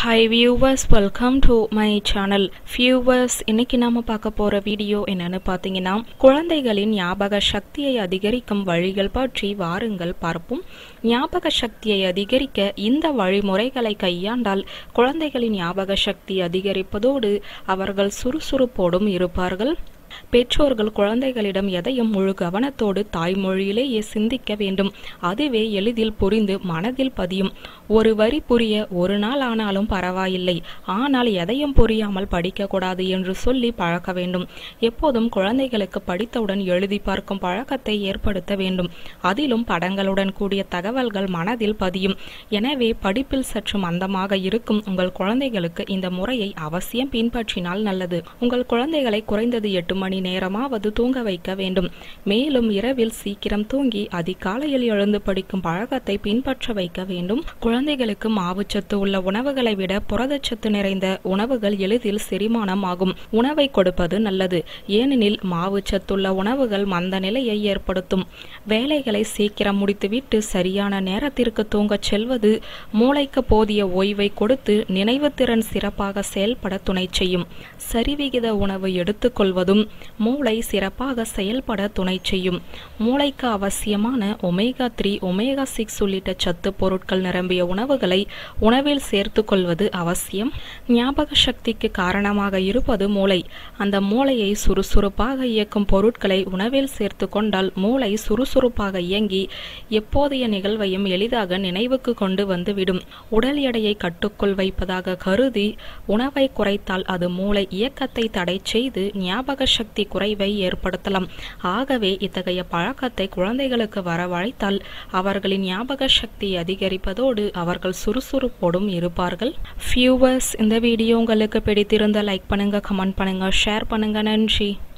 hi viewers welcome to my channel viewers இன்னைக்கு நாம பார்க்க போற வீடியோ என்னன்னு பார்த்தீங்கன்னா குழந்தைகளின் ஞாபக சக்தியை அதிகரிக்கும் வழிகள் பற்றி வாருங்கள் பார்ப்போம் ஞாபக சக்தியை அதிகரிக்க இந்த வழிமுறைகளை கையாண்டால் குழந்தைகளின் ஞாபக சக்தி அதிகரிப்பதோடு அவர்கள் சுறுசுறுப்போடும் இருப்பார்கள் பெற்றோர்கள் குழந்தைகளிடம் எதையும் முழு கவனத்தோடு தாய்மொழியிலேயே சிந்திக்க வேண்டும் அதுவே எளிதில் புரிந்து மனதில் பதியும் ஒரு வரி புரிய ஒரு நாள் ஆனாலும் பரவாயில்லை ஆனால் எதையும் புரியாமல் படிக்கக்கூடாது என்று சொல்லி பழக்க வேண்டும் எப்போதும் குழந்தைகளுக்கு படித்தவுடன் எழுதி பார்க்கும் பழக்கத்தை ஏற்படுத்த வேண்டும் அதிலும் படங்களுடன் கூடிய தகவல்கள் மனதில் பதியும் எனவே படிப்பில் சற்று மந்தமாக இருக்கும் உங்கள் குழந்தைகளுக்கு இந்த முறையை அவசியம் பின்பற்றினால் நல்லது உங்கள் குழந்தைகளை குறைந்தது எட்டு மணி நேரமாவது தூங்க வைக்க வேண்டும் மேலும் இரவில் சீக்கிரம் தூங்கி அதிகாலையில் எழுந்து படிக்கும் பழக்கத்தை பின்பற்ற வைக்க வேண்டும் குழந்தைகளுக்கு மாவுச்சத்து உள்ள உணவுகளை விட புரதச்சத்து நிறைந்த உணவுகள் எளிதில் செரிமானம் ஆகும் உணவை கொடுப்பது நல்லது ஏனெனில் மாவுச்சத்துள்ள உணவுகள் மந்த நிலையை ஏற்படுத்தும் வேலைகளை சீக்கிரம் முடித்துவிட்டு சரியான நேரத்திற்கு தூங்கச் செல்வது மூளைக்கு போதிய ஓய்வை கொடுத்து நினைவுத்திறன் சிறப்பாக செயல்பட துணை செய்யும் சரிவிகித உணவு எடுத்துக்கொள்வதும் மூளை சிறப்பாக செயல்பட துணை செய்யும் மூளைக்கு அவசியமான ஒமேகா த்ரீ ஒமேகா சிக்ஸ் உள்ளிட்ட சத்து பொருட்கள் நிரம்பிய உணவுகளை உணவில் சேர்த்து கொள்வது அவசியம் ஞாபக சக்திக்கு காரணமாக இருப்பது மூளை அந்த மூளையை சுறுசுறுப்பாக இயக்கும் பொருட்களை உணவில் சேர்த்து கொண்டால் மூளை சுறுசுறுப்பாக இயங்கி எப்போதைய நிகழ்வையும் எளிதாக நினைவுக்கு கொண்டு வந்துவிடும் உடல் எடையை கட்டுக்குள் வைப்பதாக கருதி உணவை குறைத்தால் அது மூளை இயக்கத்தை தடை செய்து ஞாபக சக்தி குறைவை ஏற்படுத்தலாம் ஆகவே இத்தகைய பழக்கத்தை குழந்தைகளுக்கு வரவழைத்தால் அவர்களின் ஞாபக சக்தி அதிகரிப்பதோடு அவர்கள் சுறுசுறுப்போடும் இருப்பார்கள் ஃபியூவர்ஸ் இந்த வீடியோ உங்களுக்கு பிடித்திருந்த லைக் பண்ணுங்க கமெண்ட் பண்ணுங்க ஷேர் பண்ணுங்க நன்றி